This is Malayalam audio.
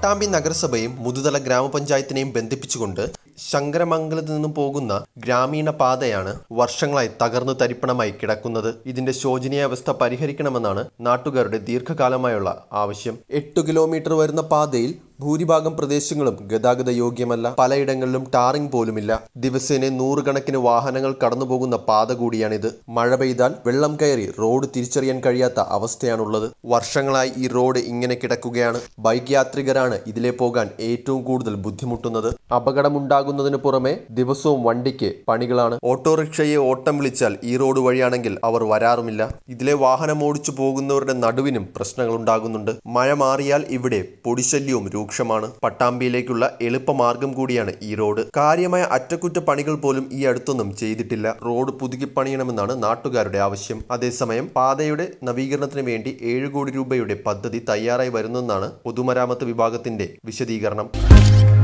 പട്ടാമ്പി നഗരസഭയും മുതുതല ഗ്രാമപഞ്ചായത്തിനെയും ബന്ധിപ്പിച്ചുകൊണ്ട് ശങ്കരമംഗലത്ത് നിന്നും പോകുന്ന ഗ്രാമീണ പാതയാണ് വർഷങ്ങളായി തകർന്നു തരിപ്പണമായി കിടക്കുന്നത് ഇതിന്റെ ശോചനീയാവസ്ഥ പരിഹരിക്കണമെന്നാണ് നാട്ടുകാരുടെ ദീർഘകാലമായുള്ള ആവശ്യം എട്ടു കിലോമീറ്റർ വരുന്ന പാതയിൽ ഭൂരിഭാഗം പ്രദേശങ്ങളും ഗതാഗത യോഗ്യമല്ല പലയിടങ്ങളിലും ടാറിംഗ് പോലുമില്ല ദിവസേന നൂറുകണക്കിന് വാഹനങ്ങൾ കടന്നുപോകുന്ന പാത കൂടിയാണിത് മഴ പെയ്താൽ വെള്ളം കയറി റോഡ് തിരിച്ചറിയാൻ കഴിയാത്ത അവസ്ഥയാണുള്ളത് വർഷങ്ങളായി ഈ റോഡ് ഇങ്ങനെ കിടക്കുകയാണ് ബൈക്ക് യാത്രികരാണ് ഇതിലെ പോകാൻ ഏറ്റവും കൂടുതൽ ബുദ്ധിമുട്ടുന്നത് അപകടമുണ്ടാകുന്നതിന് പുറമെ ദിവസവും വണ്ടിക്ക് പണികളാണ് ഓട്ടോറിക്ഷയെ ഓട്ടം വിളിച്ചാൽ ഈ റോഡ് വഴിയാണെങ്കിൽ അവർ വരാറുമില്ല ഇതിലെ വാഹനം ഓടിച്ചു പോകുന്നവരുടെ നടുവിനും പ്രശ്നങ്ങൾ ഉണ്ടാകുന്നുണ്ട് മഴ മാറിയാൽ ഇവിടെ പൊടിശല്യവും രൂക്ഷമാണ് പട്ടാമ്പിയിലേക്കുള്ള എളുപ്പമാർഗം കൂടിയാണ് ഈ റോഡ് കാര്യമായ അറ്റകുറ്റപ്പണികൾ പോലും ഈ അടുത്തൊന്നും ചെയ്തിട്ടില്ല റോഡ് പുതുക്കി പണിയണമെന്നാണ് നാട്ടുകാരുടെ ആവശ്യം അതേസമയം പാതയുടെ നവീകരണത്തിന് വേണ്ടി ഏഴ് കോടി രൂപയുടെ പദ്ധതി തയ്യാറായി വരുന്നെന്നാണ് പൊതുമരാമത്ത് വിഭാഗത്തിന്റെ വിശദീകരണം